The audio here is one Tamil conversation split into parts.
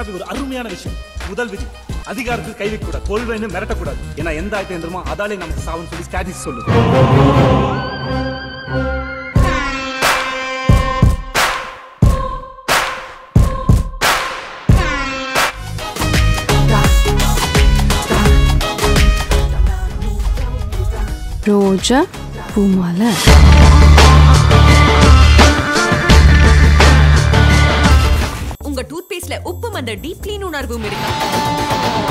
நிஜமாவே ஒரு அருமையான விஷயம் முதல் விதி அதிகாரத்தில் கை வைக்க கூடாது கொள்வேன்னு மிரட்டக்கூடாது ஏன்னா எந்த ஆயத்தை எந்திரமோ அதாலே நமக்கு சாவுன்னு சொல்லி ஸ்டாட்டிஸ் சொல்லுது ரோஜா பூமாலை உங்க டூத் பேஸ்ட்ல உப்பும் அந்த டீப் கிளீன் உணர்வும் இருக்கா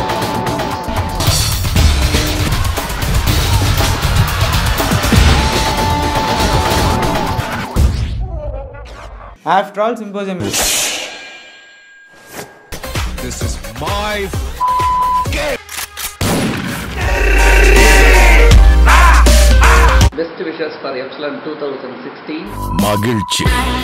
After all, symposium is This is my Best wishes for Epsilon 2016. மகிழ்ச்சி